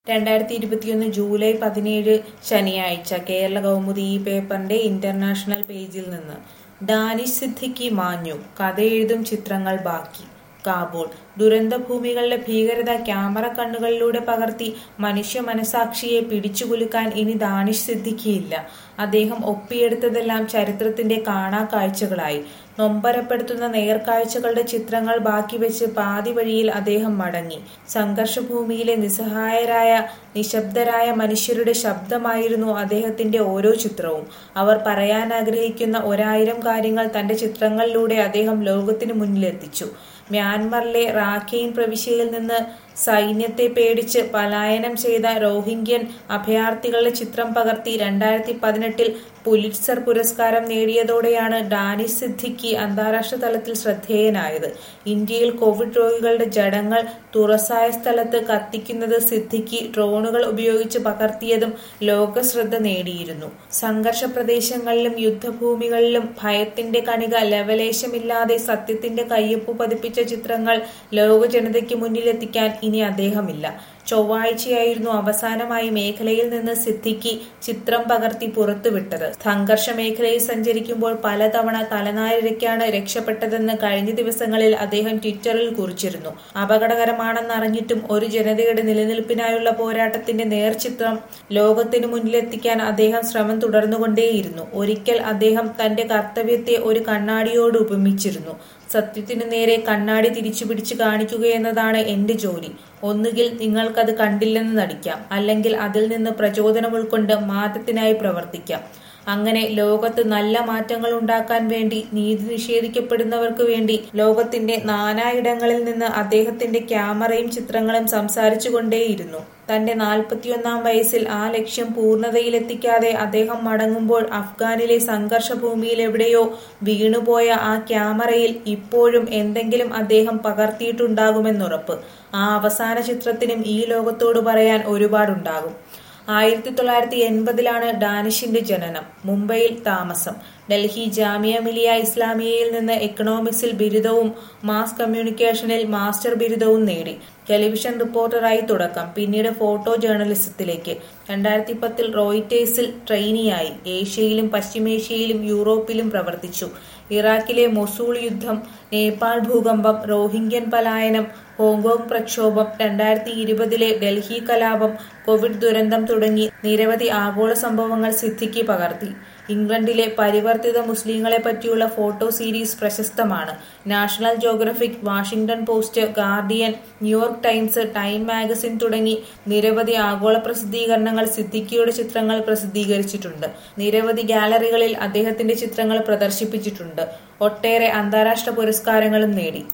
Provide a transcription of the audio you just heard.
രണ്ടായിരത്തി ഇരുപത്തിയൊന്ന് ജൂലൈ പതിനേഴ് ശനിയാഴ്ച കേരള കൗമുദി ഈ പേപ്പറിന്റെ ഇന്റർനാഷണൽ പേജിൽ നിന്ന് ഡാനിഷ് സിദ്ദിഖി മാഞ്ഞു കഥയെഴുതും ചിത്രങ്ങൾ ബാക്കി കാബൂൾ ദുരന്തഭൂമികളിലെ ഭീകരത ക്യാമറ കണ്ണുകളിലൂടെ പകർത്തി മനുഷ്യ മനസാക്ഷിയെ പിടിച്ചുകുലുക്കാൻ ഇനി ദാനിഷ് സിദ്ദിഖിയില്ല അദ്ദേഹം ഒപ്പിയെടുത്തതെല്ലാം ചരിത്രത്തിന്റെ കാണാ കാഴ്ചകളായി നൊമ്പരപ്പെടുത്തുന്ന നേർക്കാഴ്ചകളുടെ ചിത്രങ്ങൾ ബാക്കി വെച്ച് പാതി വഴിയിൽ അദ്ദേഹം മടങ്ങി സംഘർഷഭൂമിയിലെ നിസ്സഹായരായ നിശബ്ദരായ മനുഷ്യരുടെ ശബ്ദമായിരുന്നു അദ്ദേഹത്തിന്റെ ഓരോ ചിത്രവും അവർ പറയാൻ ആഗ്രഹിക്കുന്ന ഒരായിരം കാര്യങ്ങൾ തന്റെ ചിത്രങ്ങളിലൂടെ അദ്ദേഹം ലോകത്തിനു മുന്നിലെത്തിച്ചു മ്യാൻമറിലെ റാഖെയിൻ പ്രവിശ്യയിൽ നിന്ന് സൈന്യത്തെ പേടിച്ച് പലായനം ചെയ്ത റോഹിംഗ്യൻ അഭയാർത്ഥികളുടെ ചിത്രം പകർത്തി രണ്ടായിരത്തി പതിനെട്ടിൽ പുലിറ്റ്സർ പുരസ്കാരം നേടിയതോടെയാണ് ഡാനിഷ് സിദ്ദിഖി അന്താരാഷ്ട്ര തലത്തിൽ ശ്രദ്ധേയനായത് ഇന്ത്യയിൽ കോവിഡ് രോഗികളുടെ ജഡങ്ങൾ തുറസായ സ്ഥലത്ത് കത്തിക്കുന്നത് സിദ്ദിഖി ഡ്രോണുകൾ ഉപയോഗിച്ച് പകർത്തിയതും ലോകശ്രദ്ധ നേടിയിരുന്നു സംഘർഷ പ്രദേശങ്ങളിലും യുദ്ധഭൂമികളിലും ഭയത്തിന്റെ കണിക ലവലേശമില്ലാതെ സത്യത്തിന്റെ കയ്യൊപ്പ് പതിപ്പിച്ച ചിത്രങ്ങൾ ലോക ജനതയ്ക്ക് മുന്നിലെത്തിക്കാൻ ഇനി അദ്ദേഹമില്ല ചൊവ്വാഴ്ചയായിരുന്നു അവസാനമായി മേഖലയിൽ നിന്ന് സിദ്ദിഖി ചിത്രം പകർത്തി പുറത്തുവിട്ടത് സംഘർഷ മേഖലയിൽ സഞ്ചരിക്കുമ്പോൾ പലതവണ തലനാരിഴയ്ക്കാണ് രക്ഷപ്പെട്ടതെന്ന് കഴിഞ്ഞ ദിവസങ്ങളിൽ അദ്ദേഹം ട്വിറ്ററിൽ കുറിച്ചിരുന്നു അപകടകരമാണെന്നറിഞ്ഞിട്ടും ഒരു ജനതയുടെ നിലനിൽപ്പിനായുള്ള പോരാട്ടത്തിന്റെ നേർചിത്രം ലോകത്തിനു മുന്നിലെത്തിക്കാൻ അദ്ദേഹം ശ്രമം തുടർന്നുകൊണ്ടേയിരുന്നു ഒരിക്കൽ അദ്ദേഹം തന്റെ കർത്തവ്യത്തെ ഒരു കണ്ണാടിയോട് ഉപമിച്ചിരുന്നു സത്യത്തിനു നേരെ കണ്ണാടി തിരിച്ചു പിടിച്ചു കാണിക്കുകയെന്നതാണ് എന്റെ ജോലി ഒന്നുകിൽ നിങ്ങൾക്കത് കണ്ടില്ലെന്ന് നടിക്കാം അല്ലെങ്കിൽ അതിൽ നിന്ന് പ്രചോദനം ഉൾക്കൊണ്ട് മാറ്റത്തിനായി പ്രവർത്തിക്കാം അങ്ങനെ ലോകത്ത് നല്ല മാറ്റങ്ങൾ ഉണ്ടാക്കാൻ വേണ്ടി നീതി നിഷേധിക്കപ്പെടുന്നവർക്ക് വേണ്ടി ലോകത്തിന്റെ നാനായിടങ്ങളിൽ നിന്ന് അദ്ദേഹത്തിന്റെ ക്യാമറയും ചിത്രങ്ങളും സംസാരിച്ചുകൊണ്ടേയിരുന്നു തന്റെ നാൽപ്പത്തിയൊന്നാം വയസ്സിൽ ആ ലക്ഷ്യം പൂർണ്ണതയിലെത്തിക്കാതെ അദ്ദേഹം മടങ്ങുമ്പോൾ അഫ്ഗാനിലെ സംഘർഷ ഭൂമിയിൽ എവിടെയോ വീണുപോയ ആ ക്യാമറയിൽ ഇപ്പോഴും എന്തെങ്കിലും അദ്ദേഹം പകർത്തിയിട്ടുണ്ടാകുമെന്നുറപ്പ് ആ അവസാന ചിത്രത്തിനും ഈ ലോകത്തോട് പറയാൻ ഒരുപാടുണ്ടാകും ആയിരത്തി തൊള്ളായിരത്തി എൺപതിലാണ് ഡാനിഷിന്റെ ജനനം മുംബൈയിൽ താമസം ഡൽഹി ജാമിയ മിലിയ ഇസ്ലാമിയയിൽ നിന്ന് എക്കണോമിക്സിൽ ബിരുദവും മാസ് കമ്മ്യൂണിക്കേഷനിൽ മാസ്റ്റർ ബിരുദവും നേടി ടെലിവിഷൻ റിപ്പോർട്ടറായി തുടക്കം പിന്നീട് ഫോട്ടോ ജേർണലിസത്തിലേക്ക് രണ്ടായിരത്തി പത്തിൽ റോയിറ്റേഴ്സിൽ ട്രെയിനിയായി ഏഷ്യയിലും പശ്ചിമേഷ്യയിലും യൂറോപ്പിലും പ്രവർത്തിച്ചു ഇറാഖിലെ മൊസൂൾ യുദ്ധം നേപ്പാൾ ഭൂകമ്പം റോഹിംഗ്യൻ പലായനം ഹോങ്കോങ് പ്രക്ഷോഭം രണ്ടായിരത്തി ഇരുപതിലെ ഡൽഹി കലാപം കോവിഡ് ദുരന്തം തുടങ്ങി നിരവധി ആഗോള സംഭവങ്ങൾ സിദ്ദിഖി പകർത്തി ഇംഗ്ലണ്ടിലെ പരിവർത്തിത മുസ്ലിങ്ങളെ പറ്റിയുള്ള ഫോട്ടോ സീരീസ് പ്രശസ്തമാണ് National Geographic Washington Post Guardian New York Times Time magazine തുടങ്ങി നിരവധി ആഗോള പ്രസിദ്ധീകരണങ്ങൾ സിദ്ദിഖിയുടെ ചിത്രങ്ങൾ പ്രസിദ്ധീകരിച്ചിട്ടുണ്ട് നിരവധി ഗാലറികളിൽ അദ്ദേഹത്തിന്റെ ചിത്രങ്ങൾ പ്രദർശിപ്പിച്ചിട്ടുണ്ട് ഒട്ടേറെ അന്താരാഷ്ട്ര പുരസ്കാരങ്ങളും നേടി